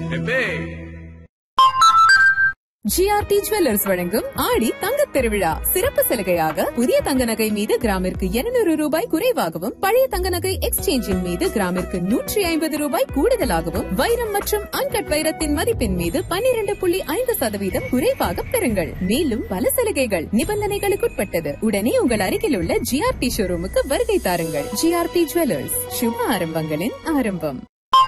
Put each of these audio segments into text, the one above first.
பெப்பே GRT jewellers வழங்கும் ஆடி தங்கத் திருவிழா சிறப்பு சலுகையாக புதிய தங்க நகை மீது கிராமிற்கு 200 ரூபாய் குறைவாகவும் பழைய தங்க நகை எக்ஸ்சேஞ்சின் மீது கிராமிற்கு நூற்றி ஐம்பது ரூபாய் கூடுதலாகவும் வைரம் மற்றும் அன்கட் வைரத்தின் மதிப்பின் மீது 12.5% புள்ளி ஐந்து சதவீதம் குறைவாக பெறுங்கள் மேலும் பல சலுகைகள் நிபந்தனைகளுக்குட்பட்டது உடனே உங்கள் அருகில் உள்ள ஜிஆர்டி ஷோரூமுக்கு வருகை தாருங்கள் ஜிஆர்டி ஜுவல்லர்ஸ் சுப ஆரம்பங்களின் ஆரம்பம்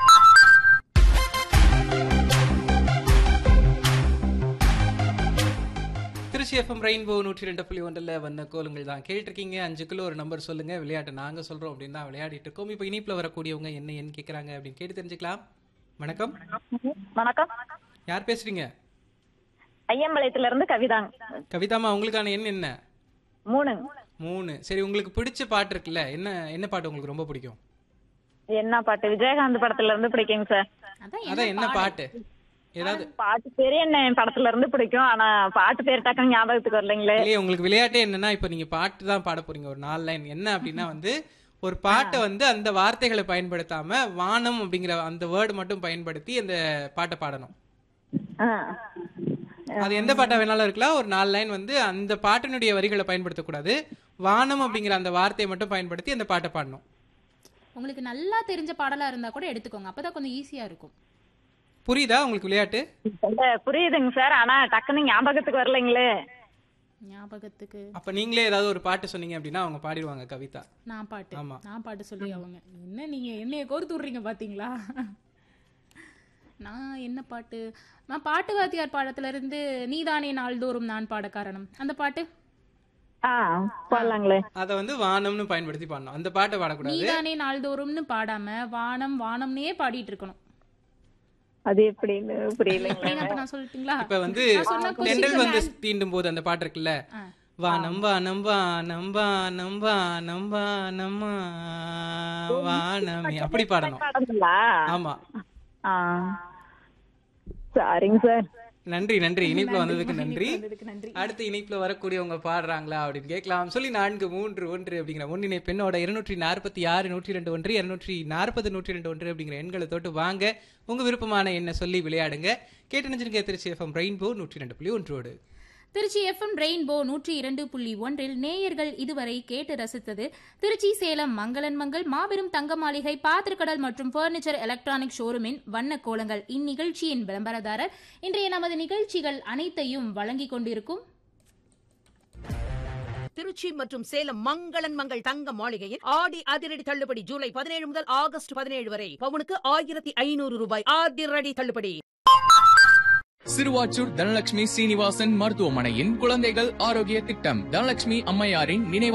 திருச்சி எஃப்எம் ரெயின்போ நூற்றி ரெண்டு புள்ளி ஒன்றில் வந்த கோலுங்கள் தான் கேட்டிருக்கீங்க அஞ்சு கிலோ ஒரு நம்பர் சொல்லுங்க விளையாட்டு நாங்கள் சொல்றோம் அப்படின்னு தான் விளையாடிட்டு இருக்கோம் இப்போ இனிப்பில் வரக்கூடியவங்க என்ன என்ன கேட்குறாங்க அப்படின்னு கேட்டு தெரிஞ்சுக்கலாம் வணக்கம் வணக்கம் யார் பேசுறீங்க ஐயம்பாளையத்துல இருந்து கவிதாங்க கவிதாமா உங்களுக்கான எண் என்ன மூணு மூணு சரி உங்களுக்கு பிடிச்ச பாட்டு இருக்குல்ல என்ன என்ன பாட்டு உங்களுக்கு ரொம்ப பிடிக்கும் என்ன பாட்டு விஜயகாந்த் படத்துல இருந்து பிடிக்குங்க சார் அதான் என்ன பாட்டு ஏதாவது பாட்டு பேரு என்ன படத்துல இருந்து பிடிக்கும் ஆனா பாட்டு பேர் டக்குன்னு ஞாபகத்துக்கு வரலைங்களே இல்லையே உங்களுக்கு விளையாட்டே என்னன்னா இப்போ நீங்க பாட்டு தான் பாட போறீங்க ஒரு நாலு லைன் என்ன அப்படின்னா வந்து ஒரு பாட்டை வந்து அந்த வார்த்தைகளை பயன்படுத்தாம வானம் அப்படிங்கிற அந்த வேர்டு மட்டும் பயன்படுத்தி அந்த பாட்டை பாடணும் ஆ. அது எந்த பாட்டா வேணாலும் இருக்கலாம் ஒரு நாலு லைன் வந்து அந்த பாட்டினுடைய வரிகளை பயன்படுத்தக்கூடாது வானம் அப்படிங்கிற அந்த வார்த்தையை மட்டும் பயன்படுத்தி அந்த பாட்டை பாடணும் உங்களுக்கு நல்லா தெரிஞ்ச பாடலா இருந்தா கூட எடுத்துக்கோங்க அப்பதான் கொஞ்சம் ஈஸியா இருக்கும் புரியுதா உங்களுக்கு விளையாட்டு இல்ல, புரியுதுங்க சார் ஆனா டக்குன்னு ஞாபகத்துக்கு வரலைங்களே ஞாபகத்துக்கு அப்ப நீங்களே ஏதாவது ஒரு பாட்டு சொன்னீங்க அப்படின்னா அவங்க பாடிடுவாங்க கவிதா நான் பாட்டு ஆமா. நான் பாட்டு சொல்லி அவங்க என்ன நீங்க என்னைய கோர்த்து விடுறீங்க பாத்தீங்களா நான் என்ன பாட்டு நான் பாட்டு வாத்தியார் பாடத்துல இருந்து நீதானே நாள்தோறும் நான் பாட காரணம் அந்த பாட்டு ஆ போடலாங்களே அதை வந்து வானம்னு பயன்படுத்தி பாடணும் அந்த பாட்டை பாடக்கூடாது நீதானே நாள்தோறும்னு பாடாம வானம் வானம்னே பாடிட்டு இருக்கணும் அது எப்படின்னு புரியலைங்களே அப்படிங்க அப்ப நான் சொல்லட்டுங்களா இப்ப வந்து நான் சொன்ன தென்றல் question வந்து நான்- தீண்டும் போது அந்த பாட்டு இருக்குல்ல ஆ. வானம் வானம் வானம் வானம் வானம் வானமா வானமே அப்படி பாடணும் பாடங்களா ஆமா ஆ சாரிங்க சார் நன்றி நன்றி இனிப்புல வந்ததுக்கு நன்றி வந்ததுக்கு நன்றி. அடுத்து இனிப்புல வரக்கூடியவங்க பாடுறாங்களா அப்படின்னு கேட்கலாம் சொல்லி நான்கு மூன்று ஒன்று அப்படிங்கிற முன்னினை பெண்ணோட இருநூற்றி நாற்பத்தி ஆறு நூற்றி ரெண்டு ஒன்று இருநூற்றி நாற்பது நூற்றி ரெண்டு ஒன்று அப்படிங்கிற எண்களை தொட்டு வாங்க உங்க விருப்பமான எண்ணை சொல்லி விளையாடுங்க கேட்டு நினைச்சிருக்க திருச்சி எஃப்எம் ரெயின்போ நூற்றி ரெண்டு புள்ளி ஒன்றோடு திருச்சி எஃப்எம் ரெயின்போ நூற்றி இரண்டு புள்ளி ஒன்றில் நேயர்கள் இதுவரை கேட்டு ரசித்தது திருச்சி சேலம் மங்களன் மங்கள் மாபெரும் தங்க மாளிகை பாத்திரக்கடல் மற்றும் பர்னிச்சர் எலக்ட்ரானிக் ஷோரூமின் வண்ண கோலங்கள் இந்நிகழ்ச்சியின் விளம்பரதாரர் இன்றைய நமது நிகழ்ச்சிகள் அனைத்தையும் வழங்கிக் கொண்டிருக்கும் திருச்சி மற்றும் சேலம் மங்களன் மங்கள் தங்க மாளிகையில் ஆடி அதிரடி தள்ளுபடி ஜூலை பதினேழு முதல் ஆகஸ்ட் பதினேழு வரை பவுனுக்கு ஆயிரத்தி ஐநூறு ரூபாய் அதிரடி தள்ளுபடி சிறுவாச்சூர் தனலட்சுமி சீனிவாசன் மருத்துவமனையின் குழந்தைகள் ஆரோக்கிய திட்டம் தனலட்சுமி அம்மையாரின் நினைவு